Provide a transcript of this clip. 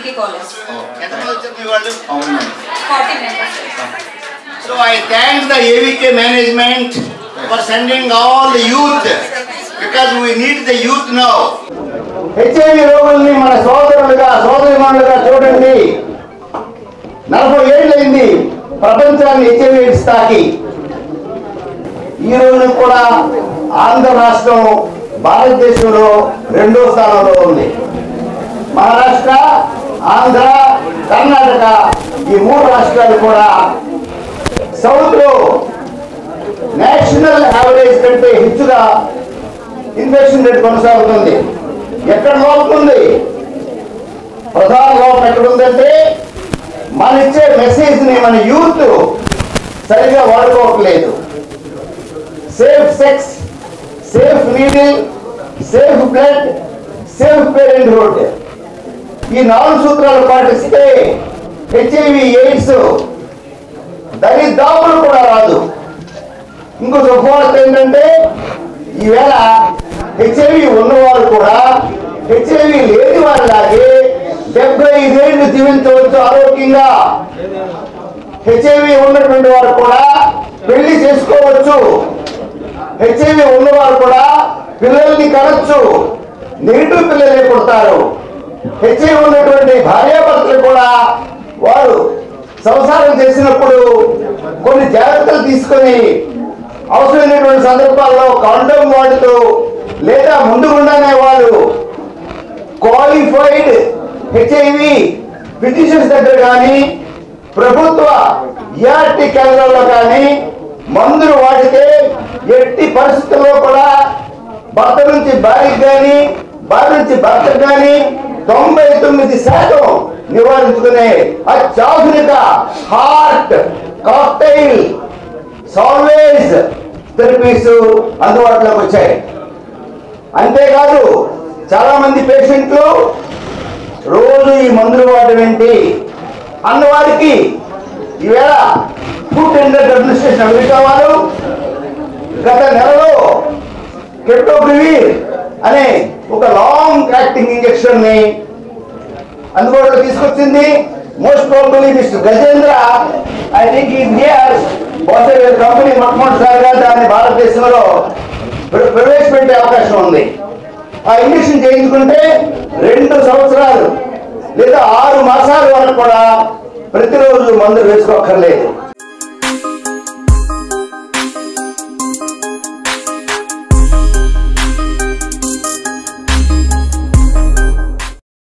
BP cholesterol ఎంతమంది వచ్చారు మీ వాళ్ళు అవును forty members so I thank the AVK management for sending all the youth because we need the youth now HIV రోగుల్ని మన సోదరులుగా సోదరిమణులుగా చూడండి నలభై ఏళ్ళైంది ప్రపంచాన్ని హెచ్ఐవి ఎయిడ్స్ తాకి ఈ రోజు కూడా ఆంధ్ర రాష్ట్రం భారతదేశంలో రెండో స్థానంలో ఉంది మహారాష్ట్ర ఆంధ్ర కర్ణాటక ఈ మూడు రాష్ట్రాలు కూడా సౌత్ లో నేషనల్ యావరేజ్ కంటే హెచ్చుగా ఇన్ఫెక్షన్ రేట్ కొనసాగుతుంది ఎక్కడ లోపం ఉంది ప్రధాన లోపం ఎక్కడ ఉందంటే మన ఇచ్చే మెసేజ్ ని మన యూత్ సరిగా వాడుకోవట్లేదు safe sex safe needle safe blood safe parenthood ఈ నాలుగు సూత్రాలు పాటిస్తే హెచ్ఐవి ఎయిడ్స్ దరిదాపులు కూడా రాదు ఇంకో శుభవార్త ఏంటంటే ఈవేళ హెచ్ఐవి ఉన్నవారు కూడా హెచ్ఐవి లేని వారిలాగే డెబ్బై ఐదేళ్లు జీవించవచ్చు ఆరోగ్యంగా హెచ్ఐవి ఉన్నటువంటి వారు కూడా పెళ్లి చేసుకోవచ్చు హెచ్ఐవి ఉన్నవారు కూడా పిల్లల్ని కనొచ్చు నెగిటివ్ పిల్లలే పుడతారు హెచ్ఐవి ఉన్నటువంటి భార్యాభర్తలు కూడా వారు సంసారం చేసినప్పుడు కొన్ని జాగ్రత్తలు తీసుకొని అవసరమైనటువంటి సందర్భాల్లో కాండోమ్ వాడుతూ లేదా ముందుగుండానే వాళ్ళు క్వాలిఫైడ్ హెచ్ఐవి ఫిజిషియన్స్ దగ్గర కానీ ప్రభుత్వ ఈఆర్టీ కేంద్రాల్లో కానీ మందులు వాడితే ఎట్టి పరిస్థితుల్లో కూడా భర్త నుంచి భార్యకి కానీ భార్య నుంచి భర్తకు కానీ తొంభై తొమ్మిది శాతం నివారించుకునే అత్యాధునిక హార్ట్ కాక్టైల్ సాల్వేజ్ థెరపీస్ అందుబాటులోకి వచ్చాయి అంతేకాదు చాలా మంది పేషెంట్లు రోజు ఈ మందులు వాడడం ఏంటి అన్నవారికి ఈవేళ food and drug administration America వారు గత నెలలో కెప్టోప్రివీర్ అనే ఒక లాంగ్ యాక్టింగ్ ఇంజెక్షన్ ని అందుబాటులో తీసుకొచ్చింది most probably mister Gajendra I think ఈ హియర్ బహుశా వీళ్ళ కంపెనీ మొట్టమొదటిసారిగా దాన్ని భారతదేశంలో ప్ర- ప్రవేశపెట్టే అవకాశం ఉంది ఆ ఇంజక్షన్ చేయించుకుంటే రెండు సంవత్సరాలు లేదా ఆరు మాసాల వరకు కూడా ప్రతిరోజు మందులు వేసుకోక్కర్లేదు